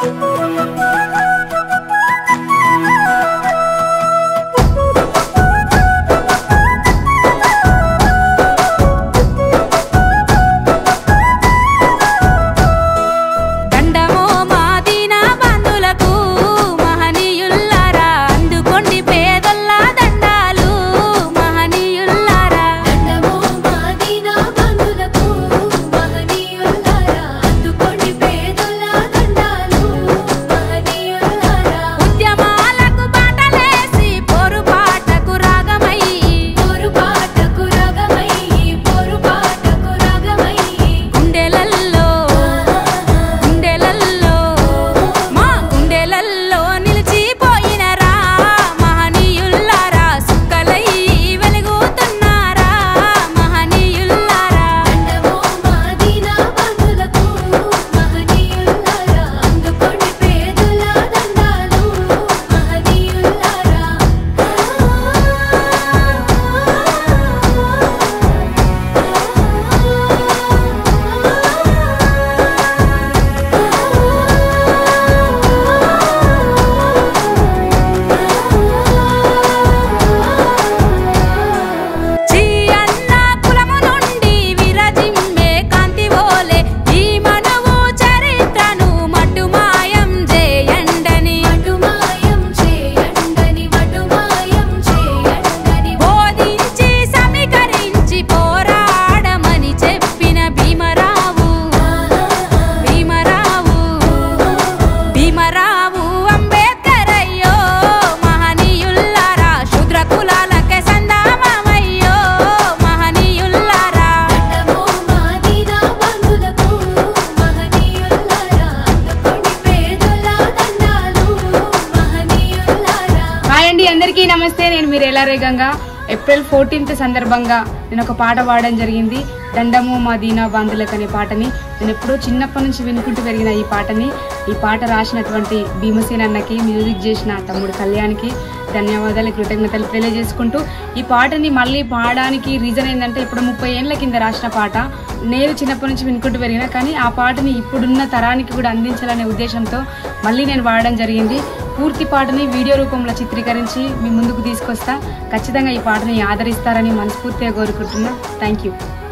దండమో మాదిన బంధులకు మహనీయుల్లారా అందుకోండి పేదొల్ల దండాలు మహనీయుల్లారా దండమో మాదిన బంధులకు మహనీయులారా అందుకోండి పేదల దండాలు మహనీయులారా ఉద్యమాలకు బాటలేసి పోరుపాటకు రాగమై పొరుపాటకు రాగమై పొరుపాటకు రాగమై గుండెలల్లో గుండెలల్లో మా గుండెలల్లో నిలిచిపోయినరా మహనీయుల్లారా సుక్కలై వెలుగుతున్నారా మహనీయుల్లారా దండమో మాదిన బంధులకు మహనీయులారా అందుకోండి పేదల దండాలు చీ అన్న కులము నుండి విరజిమ్మే కాంతివోలే ఈ మనువు చరిత్రను మటుమాయం చేయండని మటుమాయం చేయండని మటుమాయం చేయండని బోధించి సమీకరించి పోరాడమని చెప్పిన భీమరావు భీమరావు భీమరావు అంబేద్కర్ అయ్యో మహనీయుల్లారా శూద్ర కులాలకే సందామయ్యో మహనీయుల్లారా దండమో మాదిన బంధులకు మహనీయులారా అందుకోండి పేదల దండాలు మహనీయులారా హాయ్ అండి అందరికీ నమస్తే నేను మీరు ఎలా రేగంగా ఏప్రిల్ ఫోర్టీన్త్ సందర్భంగా నేను ఒక పాట పాడడం జరిగింది దండము మా దీనా బాంధులకు అనే పాటని నేను ఎప్పుడో చిన్నప్పటి నుంచి వినుకుంటూ పెరిగిన ఈ పాటని ఈ పాట రాసినటువంటి భీమసేన్ అన్నకి మ్యూజిక్ చేసిన తమ్ముడు కళ్యాణ్కి ధన్యవాదాలు కృతజ్ఞతలు తెలియజేసుకుంటూ ఈ పాటని మళ్ళీ పాడడానికి రీజన్ ఏంటంటే ఇప్పుడు ముప్పై ఏళ్ళ కింద రాసిన పాట నేను చిన్నప్పటి నుంచి వినుకుంటూ పెరిగిన కానీ ఆ పాటని ఇప్పుడున్న తరానికి కూడా అందించాలనే ఉద్దేశంతో మళ్ళీ నేను వాడడం జరిగింది పూర్తి పాటని వీడియో రూపంలో చిత్రీకరించి మీ ముందుకు తీసుకొస్తా ఖచ్చితంగా ఈ పాటని ఆదరిస్తారని మనస్ఫూర్తిగా కోరుకుంటున్నా థ్యాంక్ యూ